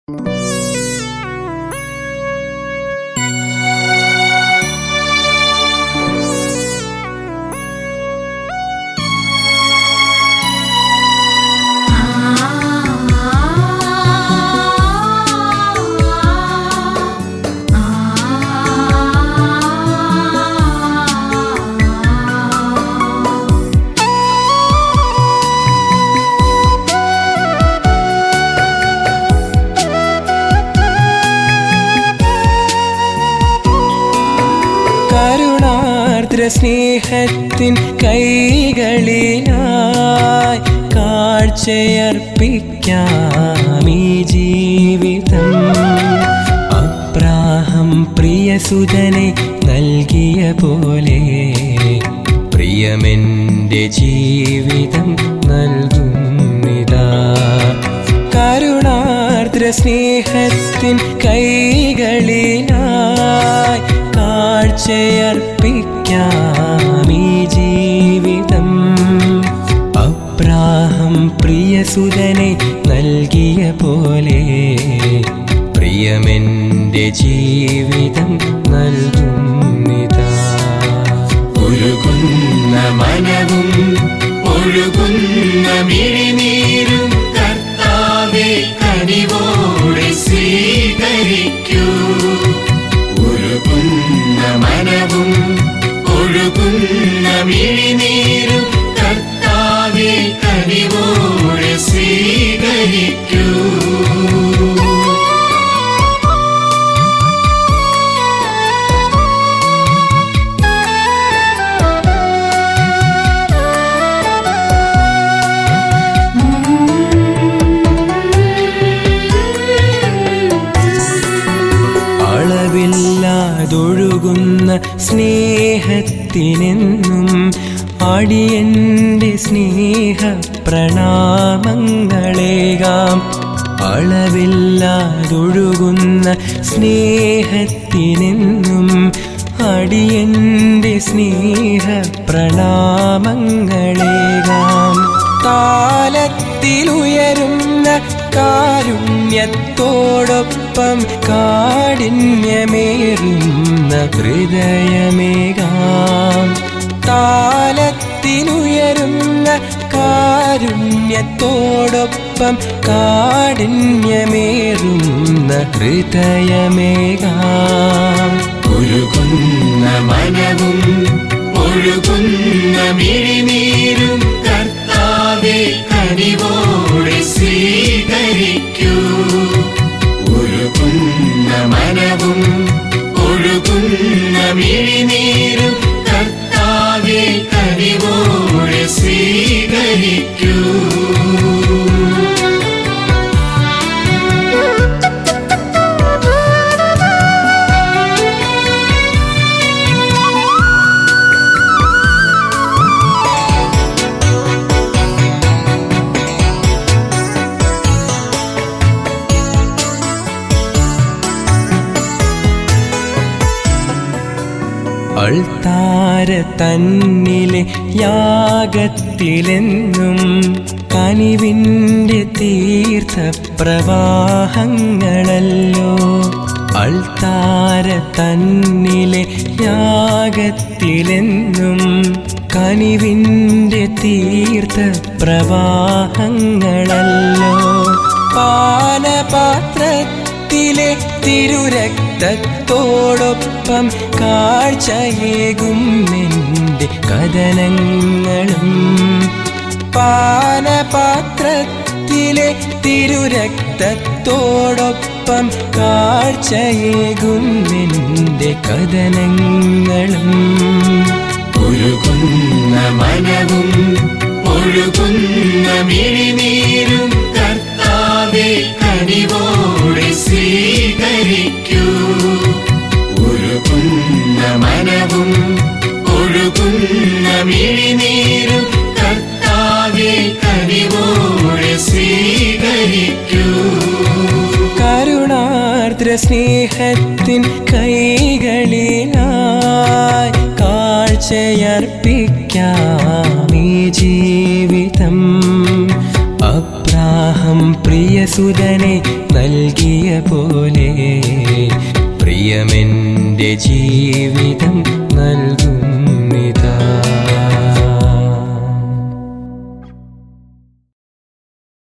കരുണാർദ്ര സ്നേഹത്തിൻ കൈകളിലായി കാഴ്ചയർപ്പിക്കാം ഈ ജീവിതം അബ്രാഹം പ്രിയസുതനെ നൽകിയ പോലെ പ്രിയമെന്റെ ജീവിതം നൽകുന്നിതാ കരുണാർദ്ര സ്നേഹത്തിൻ കൈകളിലായി കാഴ്ചയർപ്പിക്കാം ഈ ജീവിതം അബ്രാഹം പ്രിയസുതനെ നൽകിയ പോലെ പ്രിയമെന്റെ ജീവിതം നൽകുന്നിതാ ഒഴുകുന്ന മനവും ഒഴുകുന്ന മിഴിനീരും കർത്താവെ കനിവോടെ സ്വീകരിക്കൂ ഒഴുകുന്ന മനവും ഒഴുകുന്ന മിഴിനീരും കർത്താവെ കനിവോടെ സ്വീകരിക്കൂ അളവില്ലാതൊഴുകുന്ന സ്നേഹത്തിനെന്നും അടിയന്റെ സ്നേഹ പ്രണാമങ്ങളേകാം അളവില്ലാതൊഴുകുന്ന സ്നേഹത്തിനെന്നും അടിയന്റെ സ്നേഹ പ്രണാമങ്ങളേകാം കാലത്തിലുയരുന്ന കാരുണ്യത്തോടൊപ്പം കാഠിന്യമേറുന്ന ഹൃദയമേകാം താലത്തിലുയരുന്ന കാരുണ്യത്തോടൊപ്പം കാഠിന്യമേറുന്ന ഹൃദയമേകാം ഒഴുകുന്ന മനവും ഒഴുകുന്ന മിഴിനീരും കർത്താവെ കനിവോടെ സ്വീകരിക്കൂ ഒഴുകുന്ന മനവും ഒഴുകുന്ന മിഴിനീരും കർത്താവെ കനിവോടെ സ്വീകരിക്കൂ അൾത്താര തന്നിലെ യാഗത്തിലെന്നും കനിവിൻ്റെ തീർത്ഥ പ്രവാഹങ്ങളല്ലോ അൾത്താര തന്നിലെ യാഗത്തിലെന്നും കനിവിൻ്റെ തീർത്ഥ പ്രവാഹങ്ങളല്ലോ പാനപാത്രത്തിലെ തിരുരക്തത്തോടൊപ്പം കാഴ്ചയേകും എൻ്റെ കഥനങ്ങളും പാനപാത്രത്തിലെ തിരുരക്തത്തോടൊപ്പം കാഴ്ചയേകും എൻ്റെ കഥനങ്ങളും ഒഴുകുന്ന മനവും ഒഴുകുന്ന മിഴിനീരും കർത്താവെ കനിവോടെ സ്വീകരിക്കൂ ഒഴുകുന്ന മനവും ഒഴുകുന്ന മിഴിനീരും കർത്താവെ കനിവോടെ സ്വീകരിക്കൂ കരുണാർദ്ര സ്നേഹത്തിൻ കൈകളിലായി കാഴ്ചയർപ്പിക്കാം ഈ ജീവിതം അബ്രാഹം പ്രിയസുതനെ നൽകിയ പോലെ പ്രിയമെന്റെ ജീവിതം